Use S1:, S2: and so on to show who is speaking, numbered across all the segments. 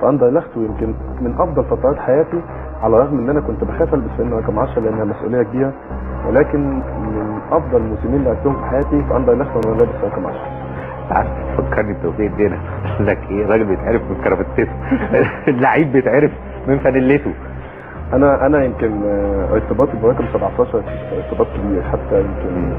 S1: في اندرلخت ويمكن من افضل فترات حياتي على الرغم ان انا كنت بخاف البس فانه رقم 10 لانها مسؤوليه كبيره ولكن من افضل الموسمين اللي لعبتهم في حياتي في اندرلخت وانا لابس رقم 10
S2: عارف فكرني بتوفيق الدينا قال لك ايه الراجل بيتعرف من كرافتته اللعيب بيتعرف من فانيلته
S1: انا انا يمكن آه، ارتباطي برقم 17 ارتباط كبير حتى يمكن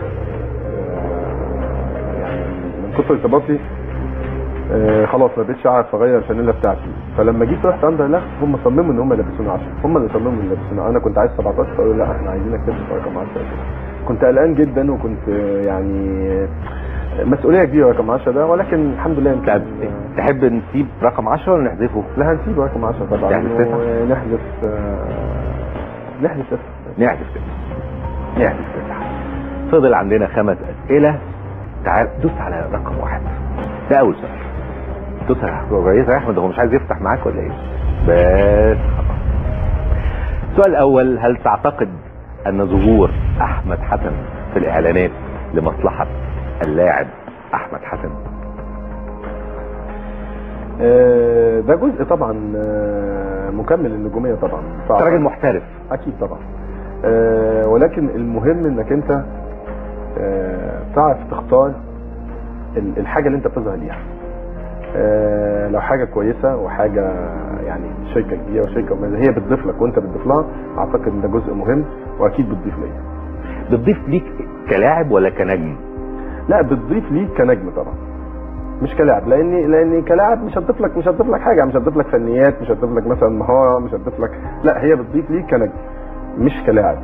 S1: آه، يعني من كتر ارتباطي آه، خلاص ما بقتش اعرف اغير الفانيلا بتاعتي فلما جيت رحت اندرلخت هم صمموا ان هم يلبسوني 10 هم اللي صمموا ان يلبسوني انا كنت عايز 17 فقالوا لا احنا عايزينك تلبس رقم 10 كنت قلقان جدا وكنت آه، يعني آه، مسؤوليه كبيره رقم 10 ده ولكن الحمد لله
S2: طب
S1: يمكن
S2: تحب نسيب رقم 10 ولا نحذفه؟
S1: لا هنسيب رقم 10 طبعا
S2: نحذف تسعة؟
S1: ونحذف آه، نحذف تسعة.
S2: نحذف تسعة نحذف تسعة فضل عندنا خمس أسئلة تعال دوس على رقم واحد ده أول سؤال دوس على رقم كويس يا أحمد هو مش عايز يفتح معاك ولا إيه؟ بس خلاص السؤال الأول هل تعتقد أن ظهور أحمد حسن في الإعلانات لمصلحة اللاعب أحمد حسن؟
S1: آه، ده جزء طبعا آه، مكمل للنجوميه طبعا
S2: أنت راجل محترف
S1: اكيد طبعا آه، ولكن المهم انك انت آه، تعرف تختار ال- الحاجه اللي انت بتظهر ليها آه، لو حاجه كويسه وحاجه يعني شركه كبيره وشركه مميزه هي بتضيف لك وانت بتضيف لها اعتقد ان ده جزء مهم واكيد بتضيف ليا
S2: بتضيف ليك كلاعب ولا كنجم؟
S1: لا بتضيف ليك كنجم طبعا مش كلاعب لاني لاني كلاعب مش هتضيف لك مش هتضيف لك حاجه مش هتضيف لك فنيات مش هتضيف لك مثلا مهاره مش هتضيف لك لا هي بتضيف ليك كنجم مش كلاعب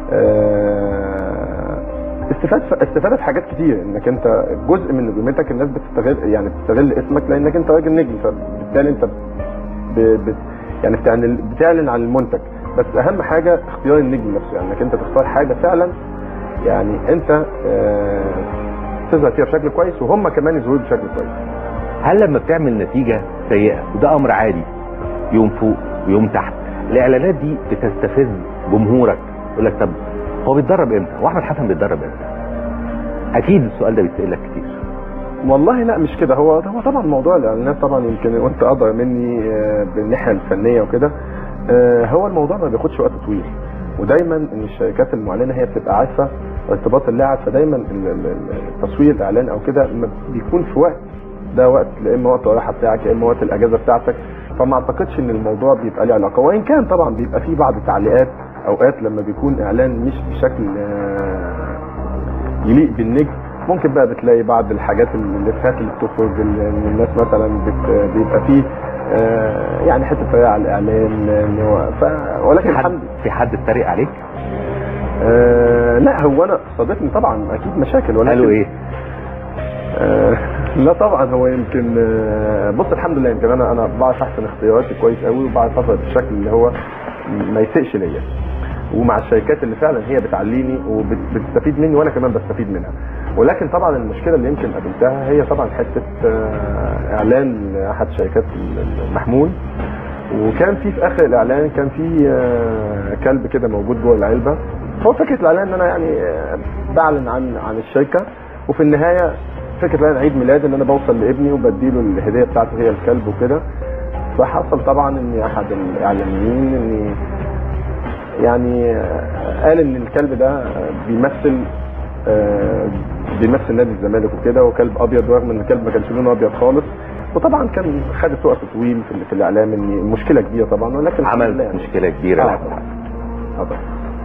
S1: آه، استفاد استفادت في حاجات كتير انك انت جزء من نجوميتك الناس بتستغل يعني بتستغل اسمك لانك انت راجل نجم فبالتالي انت ب... ب... يعني بتعلن بتعلن عن المنتج بس اهم حاجه اختيار النجم نفسه يعني انك انت تختار حاجه فعلا يعني انت آه، تظهر فيها بشكل كويس وهم كمان يظهروا بشكل كويس
S2: هل لما بتعمل نتيجة سيئة وده أمر عادي يوم فوق ويوم تحت الإعلانات دي بتستفز جمهورك يقول لك طب هو بيتدرب امتى؟ هو أحمد حسن بيتدرب امتى؟ أكيد السؤال ده بيتسأل لك كتير
S1: والله لا مش كده هو هو طبعا موضوع الاعلانات طبعا يمكن وانت ادرى مني آه، بالناحيه الفنيه وكده آه، هو الموضوع ما بياخدش وقت طويل ودايما ان الشركات المعلنه هي بتبقى عارفه ارتباط اللاعب فدايما ال- ال- ال- تصوير الاعلان او كده ما بيكون في وقت ده وقت لا اما وقت الراحه بتاعك يا اما وقت الاجازه بتاعتك فما اعتقدش ان الموضوع بيبقى له علاقه وان كان طبعا بيبقى فيه بعض التعليقات اوقات لما بيكون اعلان مش بشكل آه، يليق بالنجم ممكن بقى بتلاقي بعض الحاجات الافيهات اللي بتخرج ال- إن الناس مثلا بت بيبقى فيه آه، يعني حته طريقه على الاعلان إن هو ف ولكن
S2: في حد
S1: الحمد
S2: في حد اتريق عليك؟
S1: آه لا هو انا صادفني طبعا اكيد مشاكل ولكن
S2: قالوا إيه؟
S1: آه لا طبعا هو يمكن آه بص الحمد لله يمكن انا انا بعرف احسن اختياراتي كويس قوي وبعرف اظهر بالشكل اللي هو ما يسئش ليا ومع الشركات اللي فعلا هي بتعليني وبتستفيد مني وانا كمان بستفيد منها ولكن طبعا المشكله اللي يمكن قابلتها هي طبعا حته آه، اعلان احد شركات المحمول وكان في في اخر الاعلان كان في آه، كلب كده موجود جوه العلبه هو فكره الاعلان ان انا يعني آه، بعلن عن عن الشركه وفي النهايه فكره الاعلان عيد ميلاد ان انا بوصل لابني وبديله الهديه بتاعته هي الكلب وكده فحصل طبعا ان احد الاعلاميين ان يعني آه، قال ان الكلب ده آه، بيمثل آه، بيمثل نادي الزمالك وكده وكلب ابيض رغم ان الكلب ما كانش لونه ابيض خالص وطبعا كان خدت وقت طويل في, في الاعلام ان مشكله كبيره طبعا ولكن الحمد لله
S2: عمل
S1: يعني.
S2: مشكلة كبيرة
S1: آه.
S2: لأحمد حسن
S1: آه طبعاً.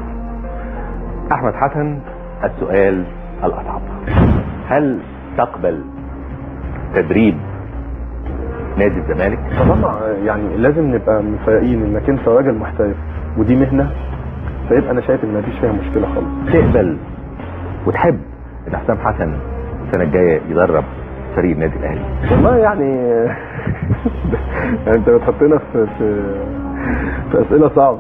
S2: أحمد حسن السؤال الأصعب هل تقبل تدريب نادي الزمالك؟
S1: طالما يعني لازم نبقى مفرقين انك انت راجل محترف ودي مهنه فيبقى انا شايف ان مفيش فيها مشكله خالص
S2: تقبل وتحب ان حسام حسن السنه الجايه يدرب فريق النادي الاهلي
S1: والله يعني يعني انت بتحطنا في في في اسئله صعبه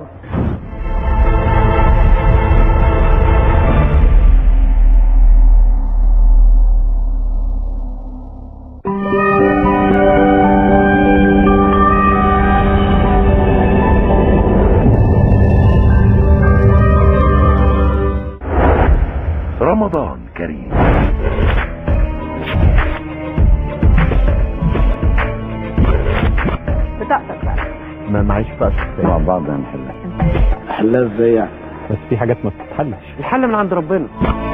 S2: رمضان كريم
S3: ما معيش وقت
S4: مع بعض هنحلها
S5: حلها ازاي يعني
S3: بس في حاجات ما بتتحلش
S5: الحل من عند ربنا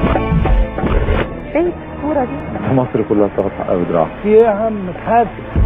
S6: شايف الصورة دي
S4: مصر كلها تاخد حقها بدراعها
S5: في ايه يا عم اتحاسب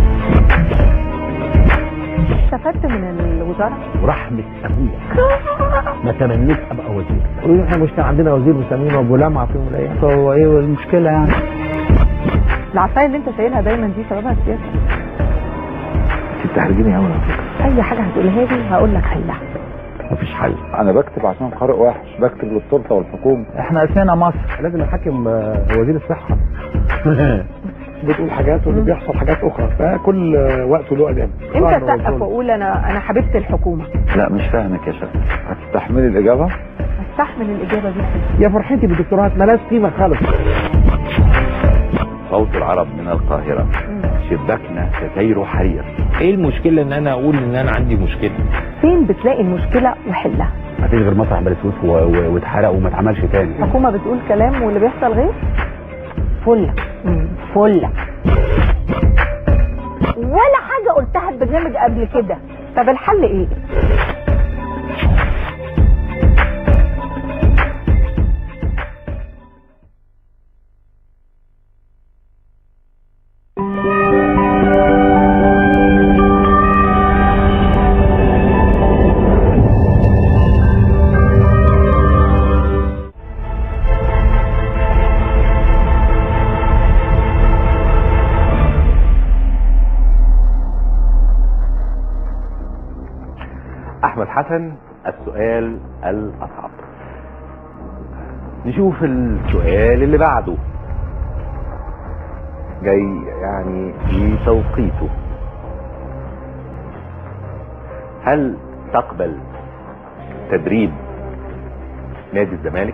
S6: استفدت من الوزارة
S3: ورحمة ابويا ما تمنيت ابقى وزير احنا مش كان عندنا وزير مسمينه ابو لمعه في يوم من الايام
S5: هو ايه المشكله يعني
S6: العصاية اللي انت شايلها دايما دي سببها السياسة
S4: انت بتحرجيني قوي على فكره
S6: اي حاجة هتقولها لي هقول لك حلها
S3: مفيش حل
S4: انا بكتب عشان قارئ وحش بكتب للسلطه والحكومه
S5: احنا اسمنا مصر
S3: لازم نحكم آه، وزير الصحه
S5: بتقول حاجات واللي بيحصل حاجات اخرى فكل وقت له اذان
S6: انت سقف واقول انا انا حبيبت الحكومة
S4: لا مش فاهمك يا شيخ هتستحملي الاجابه
S6: استحمل الاجابة دي
S3: يا فرحتي بالدكتوراه ملاش قيمه خالص
S2: صوت العرب من القاهرة شباكنا ستير حرير
S7: ايه المشكله ان انا اقول ان انا عندي مشكله
S6: فين بتلاقي المشكلة وحلها
S3: ما فيش غير مسرح بني سويف و- و- واتحرق وما اتعملش تاني
S6: الحكومة بتقول كلام واللي بيحصل غير فلة فلة ولا حاجة قلتها في برنامج قبل كده طب الحل ايه؟
S2: احمد حسن السؤال الاصعب نشوف السؤال اللي بعده جاي يعني في توقيته هل تقبل تدريب نادي الزمالك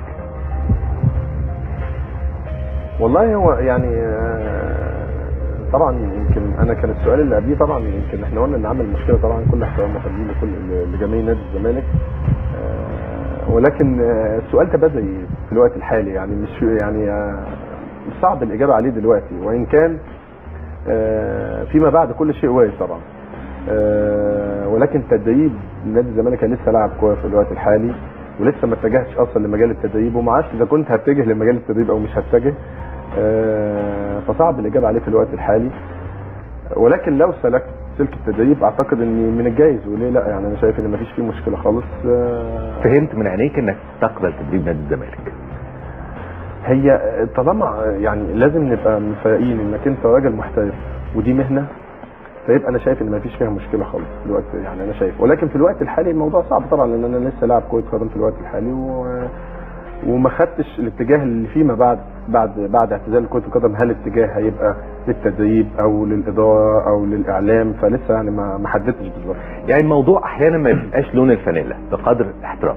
S1: والله هو يعني آه، طبعا يمكن انا كان السؤال اللي قبليه طبعا يمكن احنا قلنا ان عامل مشكله طبعا كل احترام وتقدير لكل لجميع نادي الزمالك آه، ولكن آه، السؤال تبادلي في الوقت الحالي يعني مش يعني آه، مش صعب الاجابه عليه دلوقتي وان كان آه، فيما بعد كل شيء وارد طبعا آه، ولكن تدريب نادي الزمالك أنا لسه لاعب كوره في الوقت الحالي ولسه ما اتجهتش اصلا لمجال التدريب وما اعرفش اذا كنت هتجه لمجال التدريب او مش هتجه آه، فصعب الاجابه عليه في الوقت الحالي ولكن لو سلكت سلك التدريب اعتقد ان من الجايز وليه لا يعني انا شايف ان مفيش فيه مشكله خالص آه،
S2: فهمت من عينيك انك تقبل تدريب نادي الزمالك
S1: هي طالما يعني لازم نبقى مفرقين انك انت راجل محترف ودي مهنه فيبقى انا شايف ان مفيش فيها مشكله خالص في الوقت يعني انا شايف ولكن في الوقت الحالي الموضوع صعب طبعا لان انا لسه لاعب كره قدم في الوقت الحالي و وما خدتش الاتجاه اللي فيما بعد بعد بعد اعتزال كره القدم هل الاتجاه هيبقى للتدريب او للاداره او للاعلام فلسه يعني ما ما حددتش بالظبط
S2: يعني الموضوع احيانا ما يبقاش لون الفانيلا بقدر الاحتراف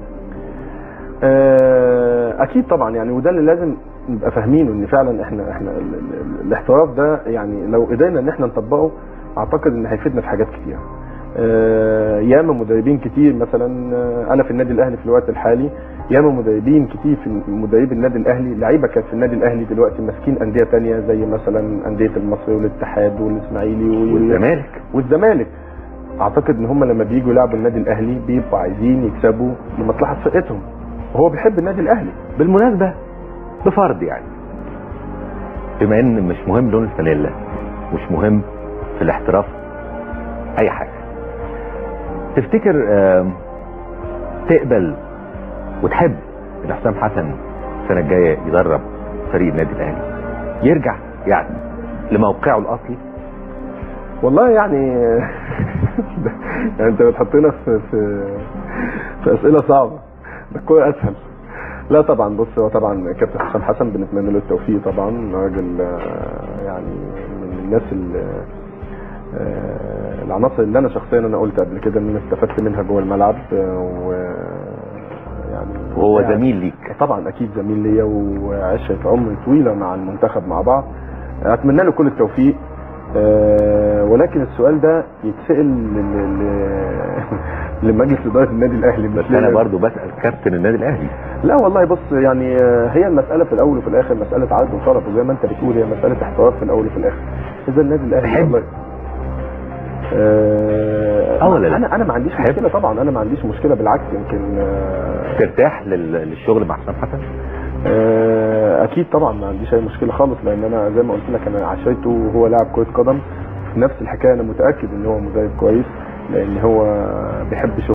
S1: آه، اكيد طبعا يعني وده اللي لازم نبقى فاهمينه ان فعلا احنا احنا ال- ال- الاحتراف ده يعني لو قدرنا ان احنا نطبقه اعتقد ان هيفيدنا في حاجات كتير آه، ياما مدربين كتير مثلا آه، انا في النادي الاهلي في الوقت الحالي ياما مدربين كتير في مدربي النادي الاهلي لعيبه كانت في النادي الاهلي دلوقتي ماسكين انديه تانية زي مثلا انديه المصري والاتحاد والاسماعيلي وال-
S2: والزمالك
S1: والزمالك اعتقد ان هم لما بييجوا يلعبوا النادي الاهلي بيبقوا عايزين يكسبوا لمصلحه فرقتهم وهو بيحب النادي الاهلي
S2: بالمناسبة بفرض يعني بما ان مش مهم لون الفانيلا مش مهم في الاحتراف اي حاجة تفتكر آم، تقبل وتحب ان حسام حسن السنة الجاية يدرب فريق النادي الاهلي يرجع يعني لموقعه الاصلي
S1: والله يعني يعني انت بتحطنا في في في اسئله صعبه ده الكوره اسهل لا طبعا بص هو طبعا كابتن حسام حسن بنتمنى له التوفيق طبعا راجل آه، يعني من الناس اللي آه، العناصر اللي انا شخصيا انا قلت قبل كده ان انا استفدت منها جوه الملعب آه، و يعني
S2: وهو
S1: يعني
S2: زميل ليك
S1: طبعا اكيد زميل ليا وعشره عمر طويله مع المنتخب مع بعض اتمنى له كل التوفيق آه، ولكن السؤال ده يتسال ل- ل- لمجلس اداره النادي الاهلي
S2: بس
S1: مش
S2: انا
S1: ليا.
S2: برضو بسأل كابتن النادي الاهلي
S1: لا والله بص يعني آه، هي المساله في الاول وفي الاخر مساله عرض وطلب وزي ما انت بتقول هي مساله احتراف في الاول وفي الاخر اذا النادي الاهلي
S2: تحب؟
S1: والله آه،
S2: اه ولا لا؟
S1: انا انا ما عنديش
S2: تحب؟
S1: مشكله طبعا انا ما عنديش مشكله بالعكس يمكن آه،
S2: ترتاح لل- للشغل مع حسام حسن
S1: آه، اكيد طبعا ما عنديش اي مشكله خالص لان انا زي ما قلت لك انا عشرته وهو لاعب كره قدم نفس الحكايه انا متاكد ان هو مدرب كويس لان هو بيحب شغله